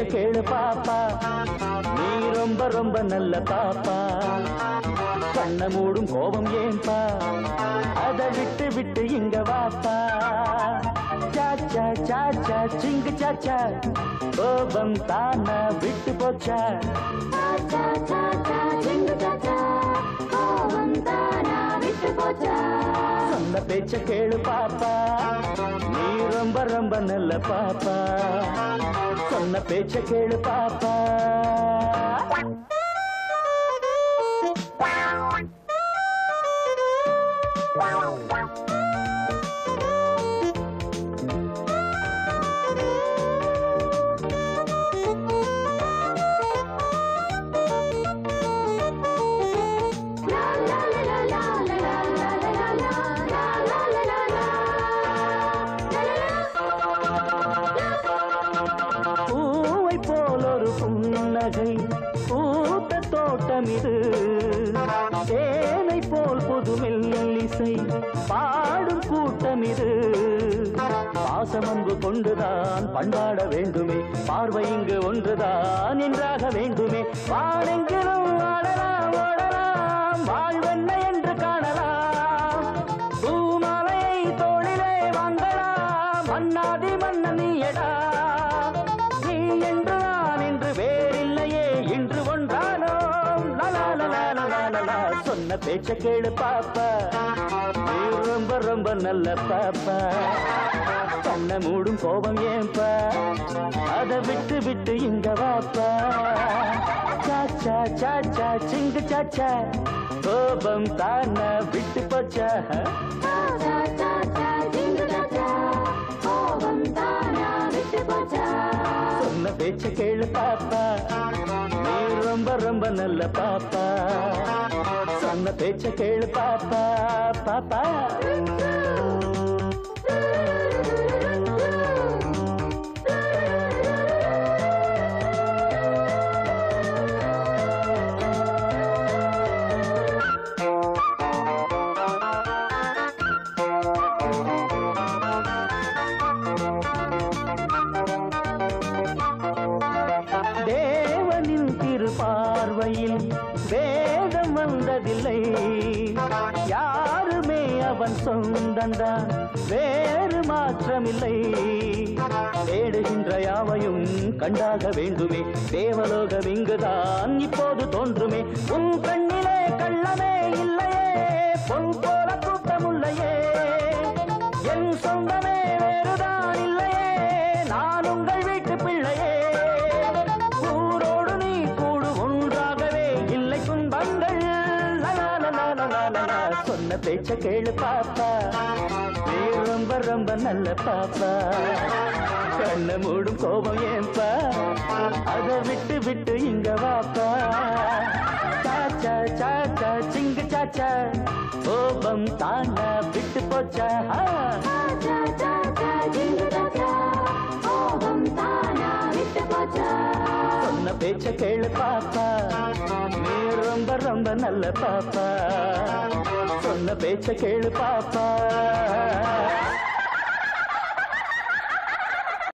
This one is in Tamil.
கேளு பாப்பா நீ ரொம்ப ரொம்ப நல்ல பாப்பா கண்ண மூடும் கோபம் ஏன்பா அதை விட்டு விட்டு இங்க வாப்பா சாச்சா சாச்சா சிங்கு சாச்சா கோபம் தானா விட்டு போச்சா சொன்ன பேச்ச கேளு பாப்பா நீ ரொம்ப ரொம்ப நல்ல பாப்பா சொன்ன பேச்ச கேளு பாப்பா பூவை போல் ஒரு புன்னகை பூத்த தோட்டம் இது தேனை போல் புது மெல்லிசை பாடும் கூட்டம் இது பாசமன்பு கொண்டுதான் பண்பாட வேண்டுமே பார்வை இங்கு ஒன்றுதான் என்றாக வேண்டுமே வானெங்கிலும் ஆடலாம் ஓடலாம் வாழ்வென்ன என்று காணலாம் பூமாலையை தோளிலே வாங்கலாம் மன்னாதி மன்ன நீயடா நீ என்று நான் என்று வேறில்லையே இன்று ஒன்றானோம் லலா லலா லலா லலா சொன்ன பேச்ச கேளு பாப்பா நீ ரொம்ப ரொம்ப நல்ல பாப்பா கண்ண மூடும் கோபம் ஏன்பா அதை விட்டு விட்டு இங்க வாப்பா சாச்சா சாச்சா சிங்கு சாச்சா கோபம் தானா விட்டு போச்சா சொன்ன பேச்ச கேளு பாப்பா நீ ரொம்ப ரொம்ப நல்ல பாப்பா சொன்ன பேச்ச கேளு பாப்பா பாப்பா தேவனின் திருப்பார்வையில் வேதம் வந்ததில்லை யாருமே அவன் சொந்தந்தான் வேறு மாற்றமில்லை தேடுகின்ற யாவையும் கண்டாக வேண்டுமே தேவலோகம் இங்குதான் இப்போது தோன்றுமே உன் கண்ணிலே கள்ளமே இல்லையே பொன் போல கூட்டமுல்லையே என் சொந்தமே வேறுதான் இல்லையே நான் உங்கள் வீட்டு பிள்ளையே ஊரோடு நீ கூடு ஒன்றாகவே இல்லை துன்பங்கள் லலா லலா லலா லலா. சொன்ன பேச்ச கேளு பாப்பா நீ ரொம்ப ரொம்ப நல்ல பாப்பா கண்ண மூடும் கோபம் ஏன்பா அதை விட்டு விட்டு இங்க வாப்பா சாச்சா சாச்சா சிங்கு சாச்சா கோபம் தானா விட்டு போச்சா சொன்ன பேச்ச கேளு பாப்பா நீ ரொம்ப ரொம்ப நல்ல பாப்பா சொன்ன பேச்ச கேளு பாப்பா